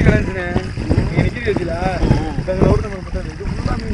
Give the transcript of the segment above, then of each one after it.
மீன் கிடந்துச்சுண்ணே நீங்க நிக்கிற வச்சுல இப்போ அங்கே ஒரு நம்பர் பத்தாது இது ஃபுல்லாக மீன்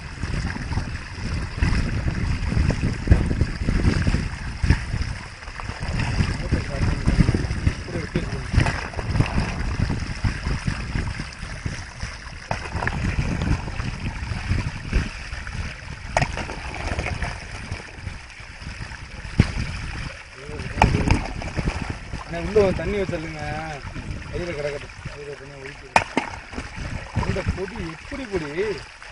அண்ணா உள்ள ஒரு தண்ணி வச்சிருங்க கையில் கிடக்கட்டும் கையில் தண்ணி ஒழிச்சு இந்த பொடி எப்படி பொடி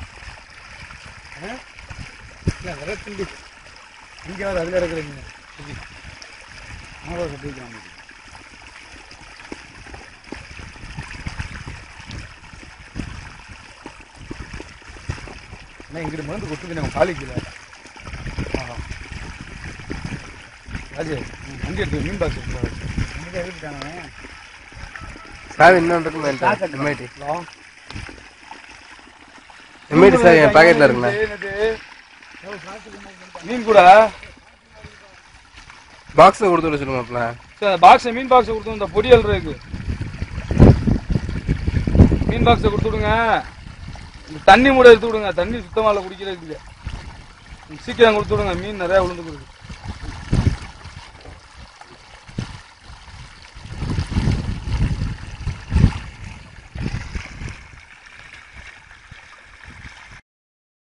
ஆ? இல்லை விரட்டுண்டி இங்கே வந்து அதில் இருக்கிறீங்க பொடி ஆமா கட்டிக்கலாம் அண்ணா இங்கிட்டு மருந்து கொடுத்துட்டு நம்ம காலிக்கல ஆஹா ராஜு வண்டி எடுத்து மீன் பாக்ஸ் எடுத்துட்டு எடுத்துட்டானே சாவி இன்னொன்று இருக்கு எம்ஐடி ஹலோ எம்ஐடி சாவி என் பாக்கெட்ல இருக்குண்ணா மீன் கூட பாக்ஸில் கொடுத்து விட சொல்லுங்கப்பல சார் பாக்ஸ் மீன் பாக்ஸ் கொடுத்து இந்த பொடியல் இருக்கு மீன் பாக்ஸை கொடுத்து விடுங்க இந்த தண்ணி மூட எடுத்து விடுங்க தண்ணி சுத்தமாக இல்லை குடிக்கிறதுக்கு சீக்கிரம் கொடுத்து விடுங்க மீன் நிறையா விழுந்து கொடுக்கு